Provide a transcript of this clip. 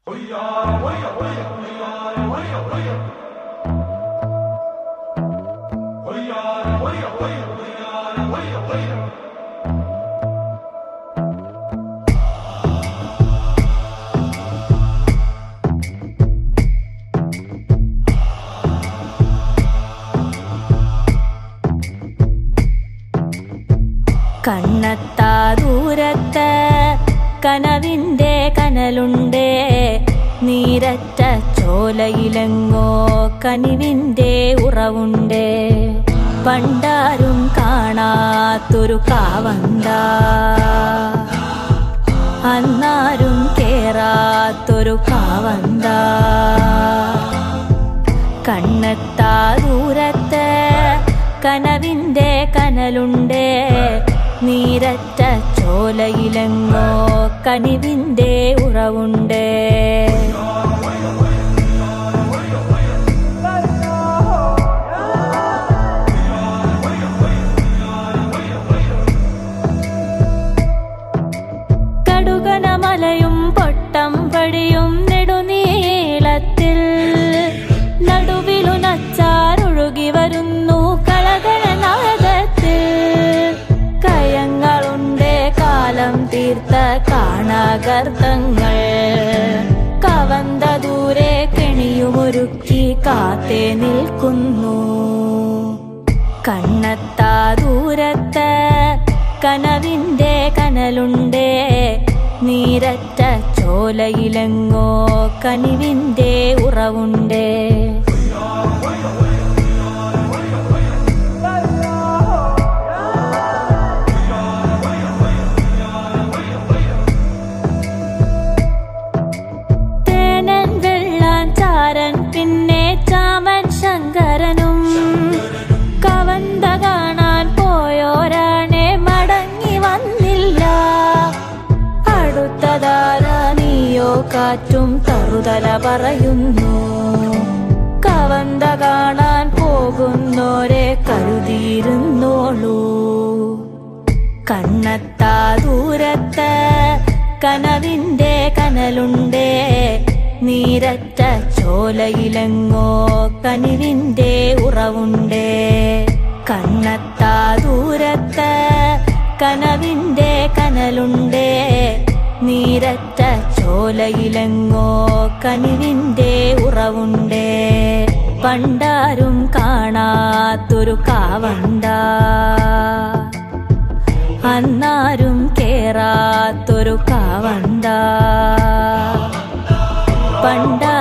കണ്ണത്താ ദൂരത്ത് കനവിന്റെ കനലുണ്ടേ നീരറ്റ ചോലയിലെങ്ങോ കനിവിന്റെ ഉറവുണ്ടേ പണ്ടാരും കാണാത്തൊരു കാവന്ത അന്നാരും കേറാത്തൊരു കാവന്ത കണ്ണെത്താ ദൂരത്ത് കനവിന്റെ കനലുണ്ടേ നീരറ്റ ചോലയിലെങ്ങോ കനിവിന്റെ ഉറവുണ്ടേ കടുകനമലയും പൊട്ടം പടിയും നെടുനീളത്തിൽ നടുവിലുനച്ചാരൊഴുകി വരുന്നു കളകളനാദത്തിൽ കയങ്ങളുണ്ട് കാലം തീർത്ത കാണാകർത്തങ്ങൾ കവന്ത ദൂരെ കെണിയുമൊരുക്കി കാത്തേ നിൽക്കുന്നു കണ്ണത്താ ദൂരത്ത് കനവിന്റെ കനലുണ്ടേ നീരറ്റ ചോലയിലെങ്ങോ കനിവിന്റെ ഉറവുണ്ടേ തേനൻ വെള്ളാൻ ചാരൻ പിന്നെ ചാമൻ ശങ്കരനും കവന്ത കാണാൻ പോയോരാണെ മടങ്ങി വന്നില്ല അടുത്തതാര നീയോ കാറ്റും തറുതല പറയുന്നു കവന്ത കാണാൻ പോകുന്നോരെ കരുതിയിരുന്നോളൂ കണ്ണത്താ ദൂരത്ത് കനവിന്റെ കനലുണ്ടേ നീരറ്റ ചോലയിലെങ്ങോ കനിവിന്റെ ഉറവുണ്ടേ കണ്ണത്താ ദൂരത്ത് കനവിന്റെ കനലുണ്ടേ നീരറ്റ ചോലയിലെങ്ങോ കനിവിന്റെ ഉറവുണ്ടേ പണ്ടാരും കാണാത്തൊരു കാവണ്ട അന്നാരും കേറാത്തൊരു കാവണ്ട പണ്ടാ